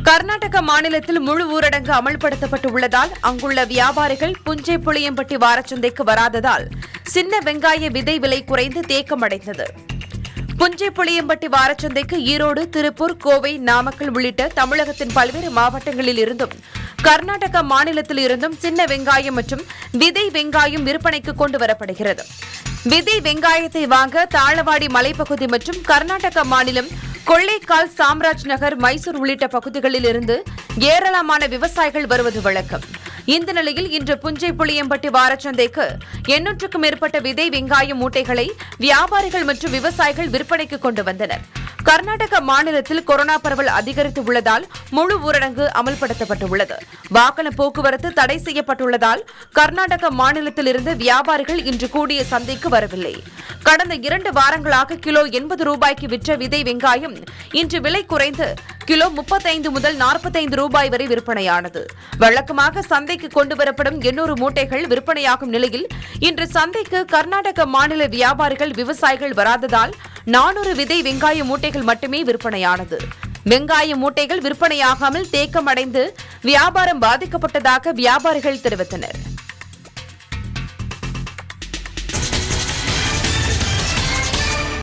கர்நாடக மாநிலத்தில் முழு ஊரடங்கு அமல்படுத்தப்பட்டு உள்ளதால் அங்குள்ள வியாபாரிகள் புஞ்சை புளியம்பட்டி வாரச்சந்தைக்கு வராததால் சின்ன வெங்காய விதை விலை குறைந்து தேக்கமடைந்தது புஞ்சை புளியம்பட்டி வாரச்சந்தைக்கு ஈரோடு திருப்பூர் கோவை நாமக்கல் உள்ளிட்ட தமிழகத்தின் பல்வேறு மாவட்டங்களில் இருந்தும் கர்நாடக மாநிலத்தில் இருந்தும் சின்ன வெங்காயம் மற்றும் விதை வெங்காயம் விற்பனைக்கு கொண்டு வரப்படுகிறது விதை வெங்காயத்தை வாங்க தாழவாடி மலைப்பகுதி மற்றும் கர்நாடக மாநிலம் கொள்ளைக்கால் சாம்ராஜ் நகர் மைசூர் உள்ளிட்ட பகுதிகளில் இருந்து ஏராளமான விவசாயிகள் வருவது வழக்கம் இந்த நிலையில் இன்று புஞ்சை புளியம்பட்டி வாரச்சந்தைக்கு எண்ணூற்றுக்கும் மேற்பட்ட விதை வெங்காய மூட்டைகளை வியாபாரிகள் மற்றும் விவசாயிகள் விற்பனைக்கு கொண்டு வந்தனர் கர்நாடக மாநிலத்தில் கொரோனா பரவல் அதிகரித்து உள்ளதால் முழு ஊரடங்கு அமல்படுத்தப்பட்டுள்ளது வாகன போக்குவரத்து தடை செய்யப்பட்டுள்ளதால் கர்நாடக மாநிலத்தில் இருந்து வியாபாரிகள் இன்று கூடிய சந்தைக்கு வரவில்லை கடந்த இரண்டு வாரங்களாக கிலோ எண்பது ரூபாய்க்கு விற்ற விதை வெங்காயம் இன்று விலை குறைந்து கிலோ முப்பத்தைந்து முதல் நாற்பத்தைந்து ரூபாய் வரை விற்பனையானது வழக்கமாக சந்தைக்கு கொண்டு வரப்படும் எண்ணூறு மூட்டைகள் விற்பனையாகும் நிலையில் இன்று சந்தைக்கு கர்நாடக மாநில வியாபாரிகள் விவசாயிகள் வராததால் நானூறு விதை வெங்காய மூட்டைகள் மட்டுமே விற்பனையானது வெங்காய மூட்டைகள் விற்பனையாகாமல் தேக்கமடைந்து வியாபாரம் பாதிக்கப்பட்டதாக வியாபாரிகள் தெரிவித்தனர்